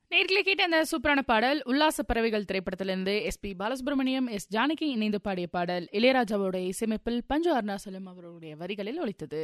நேர்களை கேட்ட அந்த சூப்பரான பாடல் உல்லாச பறவைகள் திரைப்படத்திலிருந்து S P Balasubrahmanyam S Janaki இணைந்து பாடிய பாடல் இளையராஜாவோட இசையமைப்பில் பஞ்சு அருணாசலம் அவர்களுடைய வரிகளில் ஒலித்தது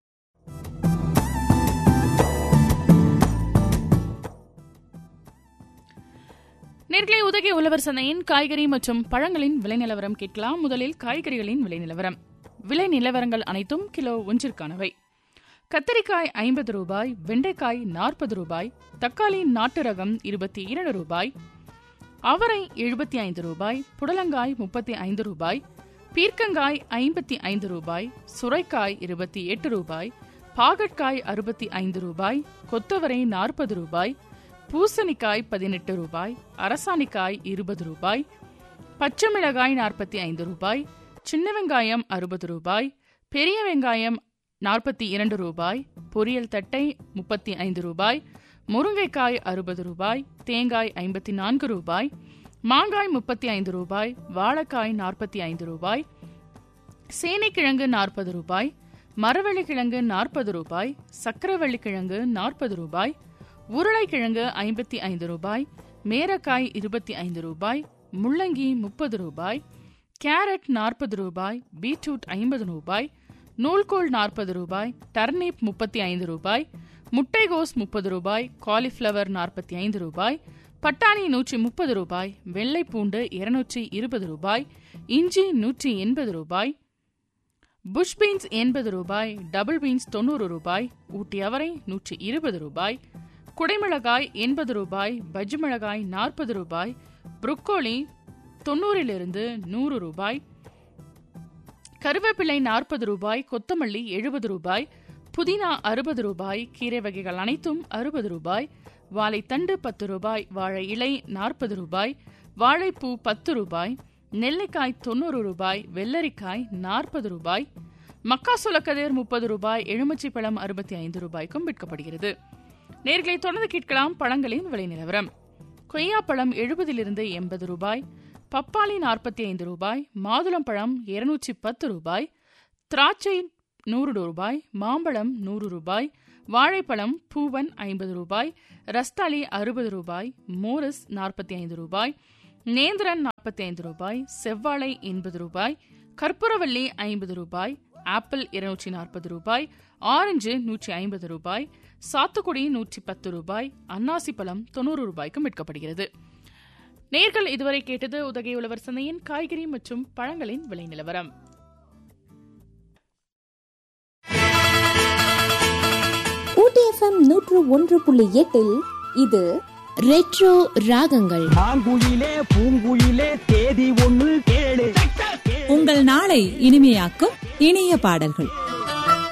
நேர்களை உதகை உழவர் சந்தையின் காய்கறி மற்றும் பழங்களின் விலை நிலவரம் கேட்கலாம் முதலில் காய்கறிகளின் விலை நிலவரம் விலை நிலவரங்கள் அனைத்தும் கிலோ ஒன்றிற்கானவை கத்தரிக்காய் ஐம்பது ரூபாய் வெண்டைக்காய் நாற்பது ரூபாய் தக்காளி நாட்டு ரகம் இருபத்தி இரண்டு ரூபாய் அவரை எழுபத்தி ஐந்து ரூபாய் புடலங்காய் முப்பத்தி ஐந்து ரூபாய் பீர்க்கங்காய் ஐம்பத்தி ஐந்து ரூபாய் சுரைக்காய் இருபத்தி எட்டு ரூபாய் பாகற்காய் அறுபத்தி ஐந்து ரூபாய் கொத்தவரை நாற்பது ரூபாய் பூசணிக்காய் பதினெட்டு ரூபாய் அரசாணிக்காய் இருபது ரூபாய் பச்சை மிளகாய் நாற்பத்தி ஐந்து ரூபாய் சின்ன வெங்காயம் அறுபது ரூபாய் பெரிய வெங்காயம் நாற்பத்தி இரண்டு ரூபாய் பொரியல் தட்டை முப்பத்தி ஐந்து ரூபாய் முருங்கைக்காய் அறுபது ரூபாய் தேங்காய் ஐம்பத்தி நான்கு ரூபாய் மாங்காய் முப்பத்தி ஐந்து ரூபாய் வாழைக்காய் நாற்பத்தி ஐந்து ரூபாய் சேனைக்கிழங்கு நாற்பது ரூபாய் மரவள்ளிக்கிழங்கு நாற்பது ரூபாய் சக்கரவள்ளிக்கிழங்கு நாற்பது ரூபாய் உருளைக்கிழங்கு ஐம்பத்தி ஐந்து ரூபாய் மேரக்காய் இருபத்தி ஐந்து ரூபாய் முள்ளங்கி முப்பது ரூபாய் கேரட் நாற்பது ரூபாய் பீட்ரூட் ஐம்பது ரூபாய் நூல்கோல் நாற்பது ரூபாய் டர்னிப் முப்பத்தி ஐந்து ரூபாய் முட்டைகோஸ் முப்பது ரூபாய் காலிஃப்ளவர் நாற்பத்தி ஐந்து ரூபாய் பட்டாணி நூற்றி முப்பது ரூபாய் வெள்ளைப்பூண்டு இருநூற்றி இருபது ரூபாய் இஞ்சி நூற்றி எண்பது ரூபாய் புஷ் பீன்ஸ் எண்பது ரூபாய் டபுள் பீன்ஸ் தொண்ணூறு ரூபாய் ஊட்டி அவரை நூற்றி இருபது ரூபாய் குடைமிளகாய் எண்பது ரூபாய் பஜ்ஜி மிளகாய் நாற்பது ரூபாய் புரோக்கோலி தொண்ணூறிலிருந்து நூறு ரூபாய் கருவேப்பிலை நாற்பது ரூபாய் கொத்தமல்லி எழுபது ரூபாய் புதினா அறுபது ரூபாய் கீரை வகைகள் அனைத்தும் அறுபது ரூபாய் வாழைத்தண்டு பத்து ரூபாய் வாழை இலை நாற்பது ரூபாய் வாழைப்பூ பத்து ரூபாய் நெல்லிக்காய் தொண்ணூறு ரூபாய் வெள்ளரிக்காய் நாற்பது ரூபாய் மக்காசோளக்கதிர் முப்பது ரூபாய் எலுமிச்சை பழம் அறுபத்தி ஐந்து ரூபாய்க்கும் விற்கப்படுகிறது நேர்களை தொடர்ந்து கேட்கலாம் பழங்களின் விலை நிலவரம் கொய்யாப்பழம் எழுபதிலிருந்து எண்பது ரூபாய் பப்பாளி நாற்பத்தி ஐந்து ரூபாய் மாதுளம்பழம் இருநூற்றி பத்து ரூபாய் திராட்சை நூறு ரூபாய் மாம்பழம் நூறு ரூபாய் வாழைப்பழம் பூவன் ஐம்பது ரூபாய் ரஸ்தாலி அறுபது ரூபாய் மோரிஸ் நாற்பத்தி ஐந்து ரூபாய் நேந்திரன் நாற்பத்தி ஐந்து ரூபாய் செவ்வாழை எண்பது ரூபாய் கற்பூரவல்லி ஐம்பது ரூபாய் ஆப்பிள் இருநூற்றி நாற்பது ரூபாய் ஆரஞ்சு நூற்றி ஐம்பது ரூபாய் சாத்துக்குடி நூற்றி பத்து ரூபாய் அன்னாசி பழம் தொண்ணூறு ரூபாய்க்கும் விற்கப்படுகிறது நேர்கள் இதுவரை கேட்டது உதகை உழவர் சந்தையின் காய்கறி மற்றும் பழங்களின் விலை நிலவரம் ஊட்டி எஃப்எம் நூற்று ஒன்று புள்ளி எட்டில் இது ரெட்ரோ ராகங்கள் ஆங்குயிலே பூங்குயிலே தேதி ஒண்ணு கேளு உங்கள் நாளை இனிமையாக்கும் இனிய பாடல்கள்